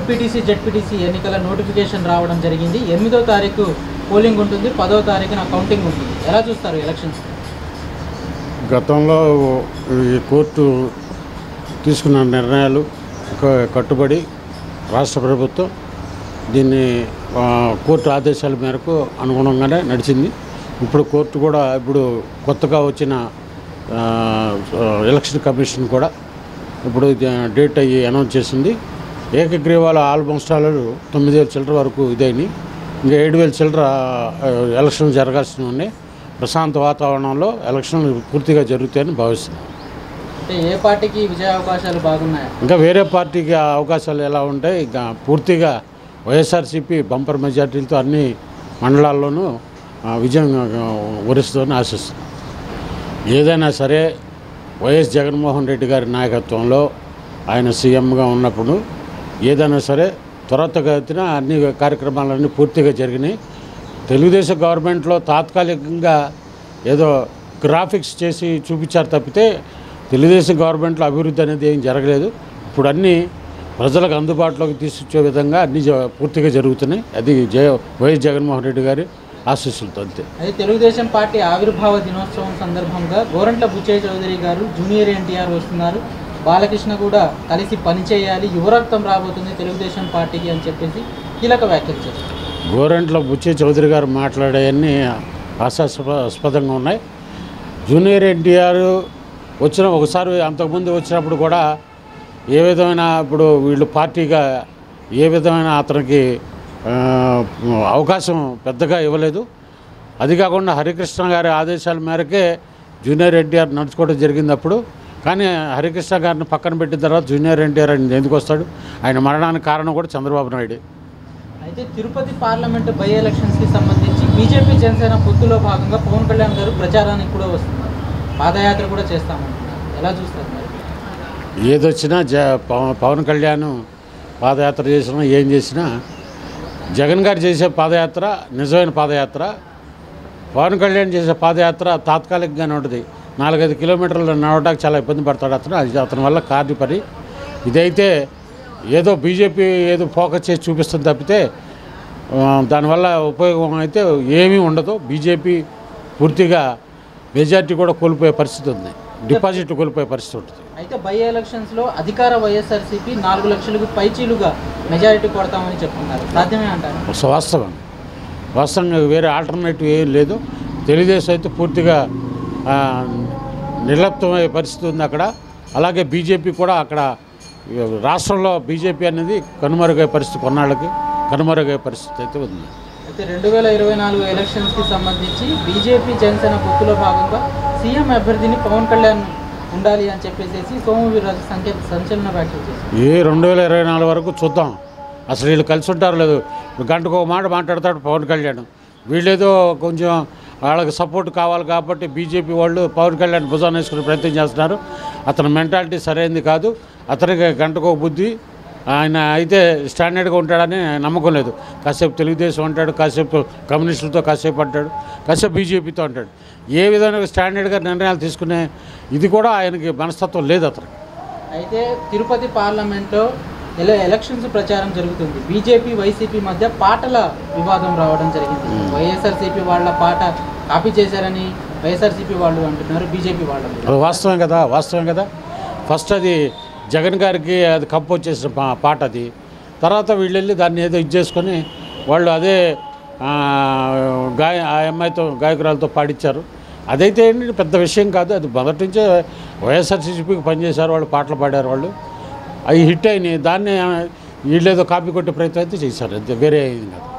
MPTC ZPTC ఎన్నికల notification రావడం జరిగింది ఎనిమిదో తారీఖు పోలింగ్ ఉంటుంది పదో తారీఖున కౌంటింగ్ ఉంటుంది ఎలా చూస్తారు ఎలక్షన్స్ గతంలో ఈ కోర్టు తీసుకున్న నిర్ణయాలు క- కట్టుబడి రాష్ట్ర ప్రభుత్వం దీన్ని ఆ, కోర్టు ఆదేశాల మేరకు అనుగుణంగానే నడిచింది ఇప్పుడు కోర్టు కూడా ఇప్పుడు కొత్తగా వచ్చిన ఆ, ఎలక్షన్ కమిషన్ కూడా ఇప్పుడు ఇది డేట్ అయ్యి అనౌన్స్ చేసింది ఏకగ్రీవాల ఆల్మోస్ట్ ఆల్ తొమ్మిది వేల చిల్లర వరకు ఇదైనాయి ఇంకా ఏడు వేల చిల్లర ఆ, ఎలక్షన్ జరగాల్సినవి ఉన్నాయి ప్రశాంత వాతావరణంలో ఎలక్షన్లు పూర్తిగా జరుగుతాయని భావిస్తున్నాను అంటే ఏ పార్టీకి విజయ అవకాశాలు బాగున్నాయి ఇంకా వేరే పార్టీకి ఆ అవకాశాలు ఎలా ఉంటాయి ఇంకా పూర్తిగా వైఎస్ఆర్సీపీ బంపర్ మెజార్టీలతో అన్ని మండలాల్లోనూ ఆ, విజయం ఆ, వరిస్తుందని ఆశిస్తున్నాను ఏదైనా సరే వైఎస్ జగన్మోహన్ రెడ్డి గారి నాయకత్వంలో ఆయన సీఎంగా ఉన్నప్పుడు ఏదైనా సరే త్వరతగతిన అన్ని కార్యక్రమాలన్నీ పూర్తిగా జరిగినాయి తెలుగుదేశం గవర్నమెంట్లో తాత్కాలికంగా ఏదో గ్రాఫిక్స్ చేసి చూపించారు తప్పితే తెలుగుదేశం గవర్నమెంట్లో అభివృద్ధి అనేది ఏం జరగలేదు ఇప్పుడు అన్నీ ప్రజలకు అందుబాటులోకి తీసుకొచ్చే విధంగా అన్నీ జ- పూర్తిగా జరుగుతున్నాయి అది జయ వైఎస్ జగన్మోహన్ రెడ్డి గారి ఆశీస్సులతో అంతే అయితే తెలుగుదేశం పార్టీ ఆవిర్భావ దినోత్సవం సందర్భంగా గోరంట్ల బుచ్చయ్య చౌదరి గారు జూనియర్ ఎన్టీఆర్ వస్తున్నారు బాలకృష్ణ కూడా కలిసి పనిచేయాలి యువరక్తం రాబోతుంది తెలుగుదేశం పార్టీకి అని చెప్పేసి కీలక వ్యాఖ్యలు చేశారు గోరంట్ల బుచ్చి చౌదరి గారు మాట్లాడేవన్నీ ఆశాస్పదంగా ఉన్నాయి జూనియర్ ఎన్టీఆర్ వచ్చిన ఒకసారి అంతకుముందు వచ్చినప్పుడు కూడా ఏ విధమైన ఇప్పుడు వీళ్ళు పార్టీగా ఏ విధమైన అతనికి ఆ, అవకాశం పెద్దగా ఇవ్వలేదు అది కాకుండా హరికృష్ణ గారి ఆదేశాల మేరకే జూనియర్ ఎన్టీఆర్ నడుచుకోవడం జరిగింది అప్పుడు కానీ హరికృష్ణ గారిని పక్కన పెట్టిన తర్వాత జూనియర్ ఎన్టీఆర్ ఆయన ఎందుకు వస్తాడు ఆయన మరణానికి కారణం కూడా చంద్రబాబు నాయుడు అయితే తిరుపతి పార్లమెంటు బై ఎలక్షన్స్కి సంబంధించి బీజేపీ జనసేన పొత్తులో భాగంగా పవన్ కళ్యాణ్ గారు ప్రచారానికి కూడా వస్తున్నారు పాదయాత్ర కూడా చేస్తామంటున్నారు ఎలా చూస్తారు మరి ఏదొచ్చినా జ పవ- పవన్ కళ్యాణ్ పాదయాత్ర చేసినా ఏం చేసినా జగన్ గారు చేసే పాదయాత్ర నిజమైన పాదయాత్ర పవన్ కళ్యాణ్ చేసే పాదయాత్ర తాత్కాలికంగానే ఉంటుంది నాలుగైదు కిలోమీటర్లు నడవడానికి చాలా ఇబ్బంది పడతాడు అతను అది అతని వల్ల కార్డు పని ఇదైతే ఏదో బీజేపీ ఏదో ఫోకస్ చేసి చూపిస్తుంది తప్పితే ఆ, దానివల్ల ఉపయోగం అయితే ఏమీ ఉండదు బీజేపీ పూర్తిగా మెజార్టీ కూడా కోల్పోయే పరిస్థితి ఉంది డిపాజిట్ కోల్పోయే పరిస్థితి ఉంటుంది అయితే బై ఎలక్షన్స్లో అధికార వైఎస్ఆర్సీపీ నాలుగు లక్షలకు పైచీలుగా మెజారిటీ కొడతామని చెప్తున్నారు సాధ్యమే అంటారు సో వాస్తవం వాస్తవంగా వేరే ఆల్టర్నేటివ్ ఏం లేదు తెలుగుదేశం అయితే పూర్తిగా ఆ, నిర్లిప్తమయ్యే పరిస్థితి ఉంది అక్కడ అలాగే బీజేపీ కూడా అక్కడ ఈ రాష్ట్రంలో బీజేపీ అనేది కనుమరుగయ్యే పరిస్థితి కొన్నాళ్ళకి కనుమరుగయ్యే పరిస్థితి అయితే ఉంది అయితే రెండు వేల ఇరవై నాలుగు ఎలక్షన్స్కి సంబంధించి బీజేపీ జనసేన పొత్తులో భాగంగా సీఎం అభ్యర్థిని పవన్ కళ్యాణ్ ఉండాలి అని చెప్పేసి సోము వీర్రాజు సంఖ్య సంచలన వ్యాఖ్యలు చేశారు ఏ రెండు వేల ఇరవై నాలుగు వరకు చూద్దాం అసలు వీళ్ళు కలిసి ఉంటారు లేదు ఇప్పుడు గంటకు ఒక మాట మాట్లాడతాడు పవన్ కళ్యాణ్ వీళ్ళేదో కొంచెం వాళ్ళకి సపోర్ట్ కావాలి కాబట్టి బీజేపీ వాళ్ళు పవన్ కళ్యాణ్ భుజాన్ని వేసుకునే ప్రయత్నం చేస్తున్నారు అతని మెంటాలిటీ సరైనది కాదు అతనికి గంటకు ఒక బుద్ధి ఆయన అయితే స్టాండర్డ్గా ఉంటాడని నమ్మకం లేదు కాసేపు తెలుగుదేశం అంటాడు కాసేపు కమ్యూనిస్టులతో కాసేపు అంటాడు కాసేపు బీజేపీతో అంటాడు ఏ విధంగా స్టాండర్డ్గా నిర్ణయాలు తీసుకునే ఇది కూడా ఆయనకి మనస్తత్వం లేదు అతనికి అయితే తిరుపతి పార్లమెంట్లో ఎల ఎలక్షన్స్ ప్రచారం జరుగుతుంది బీజేపీ వైసీపీ మధ్య పాటల వివాదం రావడం జరిగింది వైఎస్ఆర్సీపీ వాళ్ళ పాట కాపీ చేశారని వైఎస్ఆర్సీపీ వాళ్ళు అంటున్నారు బీజేపీ వాళ్ళు అంటున్నారు. అది వాస్తవం కదా వాస్తవం కదా ఫస్ట్ అది జగన్ గారికి అది కంపోజ్ చేసిన పా- పాట అది తర్వాత వీళ్ళు వెళ్ళి దాన్ని ఏదో ఇది చేసుకొని వాళ్ళు అదే ఆ, గాయ ఆ అమ్మాయితో గాయకురాలతో పాడించారు అదైతే ఏంటి పెద్ద విషయం కాదు అది మొదటి నుంచే వైఎస్ఆర్సీసీపీకి పనిచేశారు వాళ్ళు పాటలు పాడారు వాళ్ళు అవి హిట్ అయినాయి దాన్ని వీళ్ళేదో కాపీ కొట్టే ప్రయత్నం అయితే చేశారు అంతే వేరే ఏం కాదు